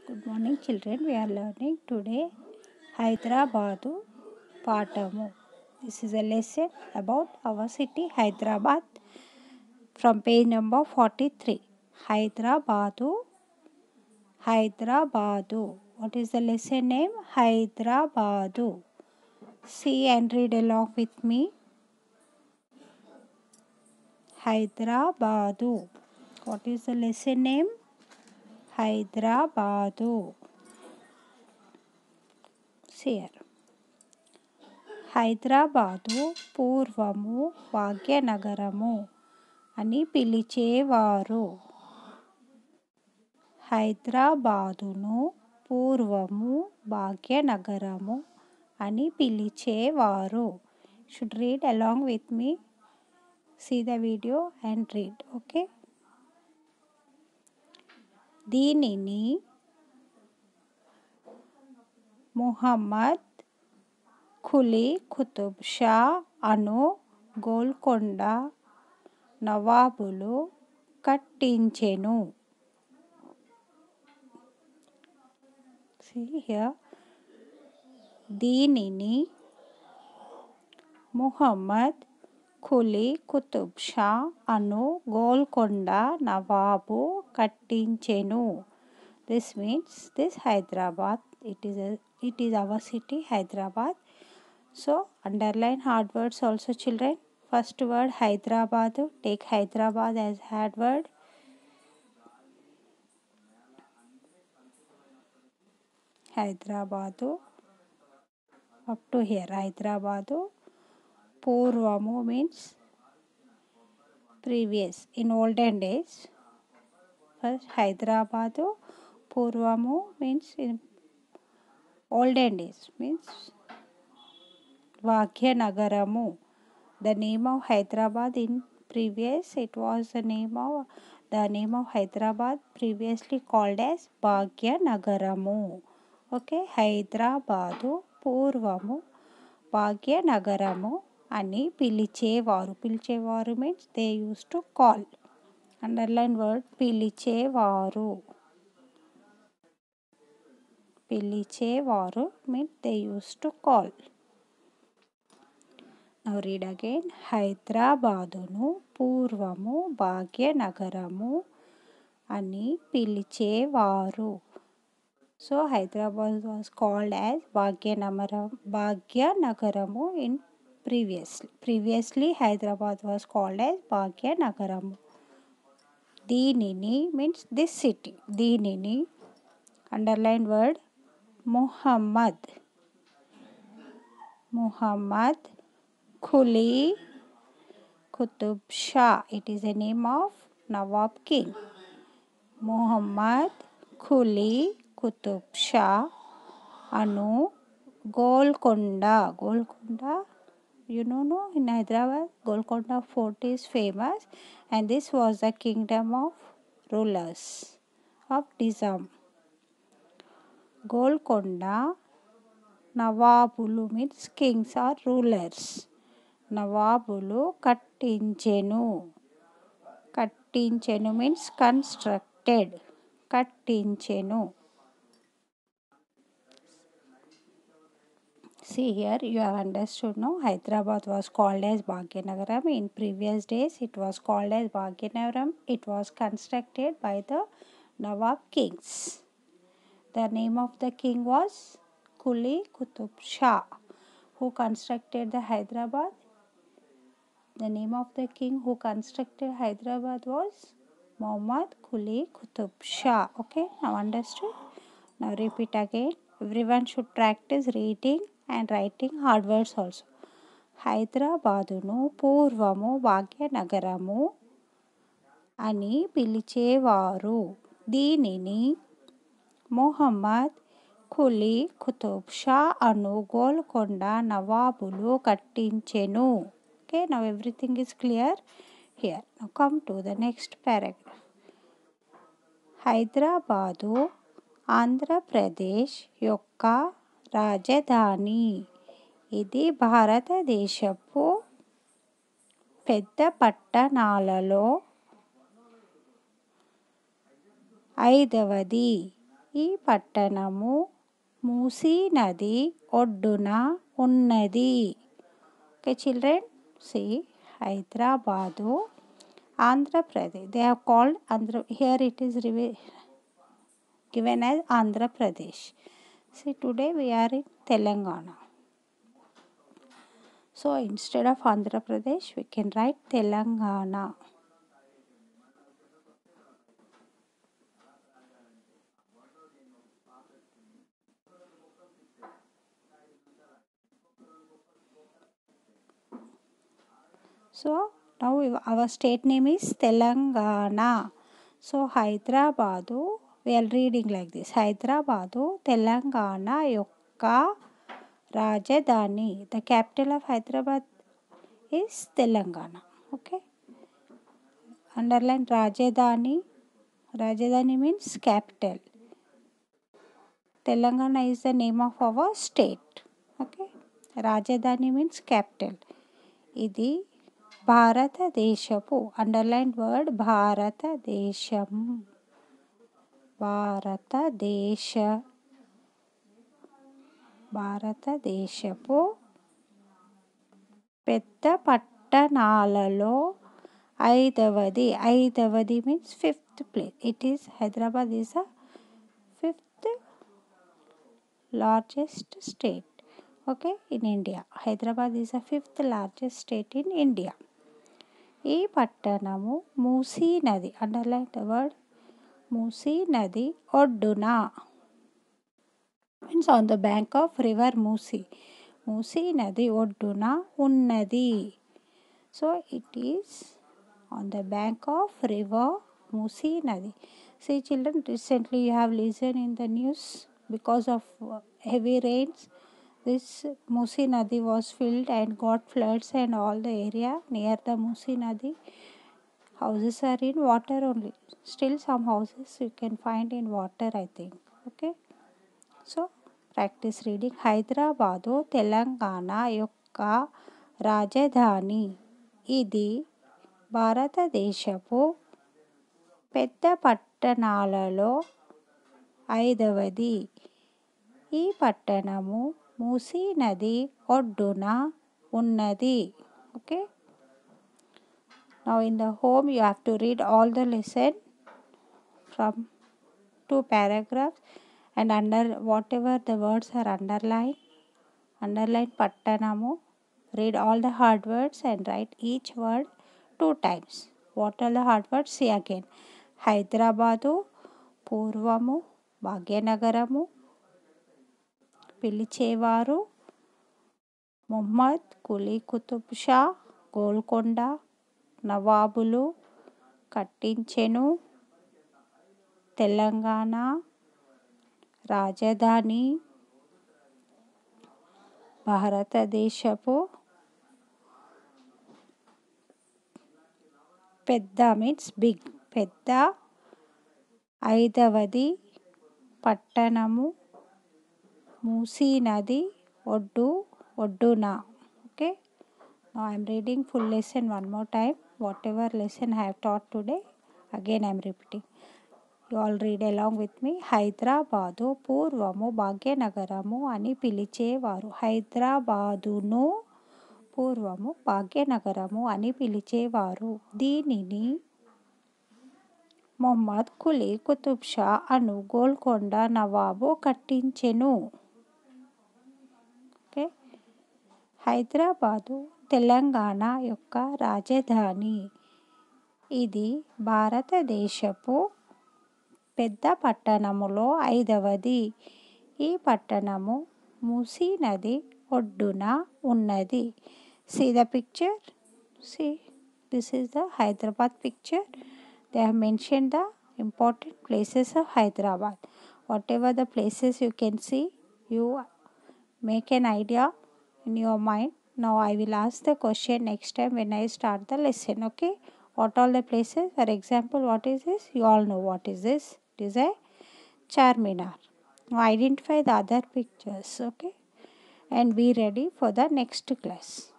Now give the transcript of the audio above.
Good morning, children. We are learning today Hyderabadu Patamu. This is a lesson about our city Hyderabad from page number 43. Hyderabadu. Hyderabadu. What is the lesson name? Hyderabadu. See and read along with me. Hyderabadu. What is the lesson name? Hyderabad సియర్ Hyderabad పూర్వము భాగ్యనగరము అని పిలిచేవారు హైదరాబాదును పూర్వము భాగ్యనగరము అని పిలిచేవారు should read along with me see the video and read okay దీనిని ముహమ్మద్ ఖులీ కుతుబ్ షా అను గోల్కొండ నవాబులు కట్టించెను దీనిని ముహమ్మద్ ఖులీ కుతుబ్ షా అను గోల్కొండ నవాబు కట్టించెను this means this Hyderabad it is it is our city Hyderabad so underline hard words also children first word Hyderabad take Hyderabad as hard word Hyderabad up to here Hyderabad పూర్వము means previous in olden days first Hyderabad పూర్వము means in olden days means Bhagyanagaram the name of Hyderabad in previous it was the name of the name of Hyderabad previously called as Bhagyanagaram okay Hyderabad పూర్వము భాగ్యనగరము అని పిలిచేవారు పిలిచేవారు means they used to call underline word పిలిచేవారు పిలిచేవారు mean they used to call now read again హైదరాబాదును పూర్వము భాగ్యనగరము అని పిలిచేవారు so Hyderabad was called as Bhagyanagaram Bhagyanagaram in previously previously Hyderabad was called as Bhagyanagaram దీనిని మీన్స్ దిస్ సిటీ దీనిని underline word Muhammad Muhammad Quli Qutub Shah it is a name of nawab king Muhammad Quli Qutub Shah అను Golconda Golconda you know no in hyderabad golconda fort is famous and this was the kingdom of rulers of nizam golconda నవాబులు means kings are rulers నవాబులు కట్టించెను కట్టించెను means constructed కట్టించెను See here, you have understood now. Hyderabad was called as Bhagyanaгаram. In previous days, it was called as Bhagyanaгаram. It was constructed by the Nawab kings. The name of the king was Kuli Kutub Shah, who constructed the Hyderabad. The name of the king who constructed Hyderabad was Muhammad Kuli Kutub Shah. Okay, now understood? Now repeat again. Everyone should practice reading and writing hard words also హైదరాబాదును పూర్వము భాగ్యనగరము అని పిలిచేవారు దీనిని మొహమ్మద్ ఖులీ కుతుబ్ షా అను గోల్కొండ నవాబులు కట్టించెను okay now everything is clear here now come to the next paragraph Hyderabad Andhra Pradesh యొక్క రాజధాని ఇది భారతదేశపు పెద్ద పట్టణాలలో ఐదవది ఈ పట్టణము మూసీ నది ఒడ్డున ఉన్నది okay children see Hyderabad Andhra Pradesh they have called Andhra here it is river given as Andhra Pradesh. See, today we are in Telangana. So instead of Andhra Pradesh, we can write Telangana. So now we- our state name is Telangana. So Hyderabadu, we are reading like this. Hyderabadu, Telangana యొక్క రాజధాని the capital of Hyderabad is Telangana. Okay. Underline Rajdhani. Rajdhani means capital. Telangana is the name of our state. Okay. రాజధాని means capital ఇది భారతదేశపు underline word భారతదేశం భారతదేశ భారతదేశపు పెద్ద పట్టణాలలో ఐదవది ఐదవది means fifth place it is Hyderabad is a fifth largest state okay in India Hyderabad is a fifth largest state in India ఈ పట్టణము మూసీ నది అండర్లైన్ ద వర్డ్ మూసీ నది ఒడ్డున means on the bank of river Musi Musi నది ఒడ్డున ఉన్నది so it is on the bank of river Musi నది See, children, recently you have listened in the news because of uh, heavy rains. This Musi Nadi was filled and got floods and all the area near the Musi Nadi. Houses are in water only. Still, some houses you can find in water, I think. Okay. So practice reading Hyderabad Telangana యొక్క రాజధాని ఇది భారతదేశపు పెద్ద పట్టణాలలో ఐదవది ఈ పట్టణము మూసీ నది ఒడ్డున ఉన్నది okay now in the home you have to read all the lesson from two paragraphs and under whatever the words are underlined underline pattanamu read all the hard words and write each word two times what are the hard words see again Hyderabad పూర్వము భాగ్యనగరము పిలిచేవారు ముహమ్మద్ కులీ కుతుబ్ షా గోల్కొండ నవాబులు కట్టించెను తెలంగాణ రాజధాని భారతదేశపు పెద్ద means big పెద్ద ఐదవది పట్టణము మూసీ నది ఒడ్డు ఒడ్డున okay I'm reading full lesson one more time whatever lesson I have taught today again I'm repeating you all read along with me Hyderabad పూర్వము భాగ్యనగరము అని పిలిచేవారు హైదరాబాదును పూర్వము భాగ్యనగరము అని పిలిచేవారు దీనిని మొహమ్మద్ కులీ కుతుబ్ షా అను గోల్కొండ నవాబు కట్టించెను ఓకే హైదరాబాదు తెలంగాణ యొక్క రాజధాని ఇది భారతదేశపు పెద్ద పట్టణములో ఐదవది ఈ పట్టణము మూసీ నది ఒడ్డున ఉన్నది see the picture see this is the Hyderabad picture they have mention the important places of Hyderabad whatever the places you can see you make an idea in your mind now i will ask the question next time when i start the lesson okay what all the places for example what is this you all know what is this it is a charminar now identify the other pictures okay and be ready for the next class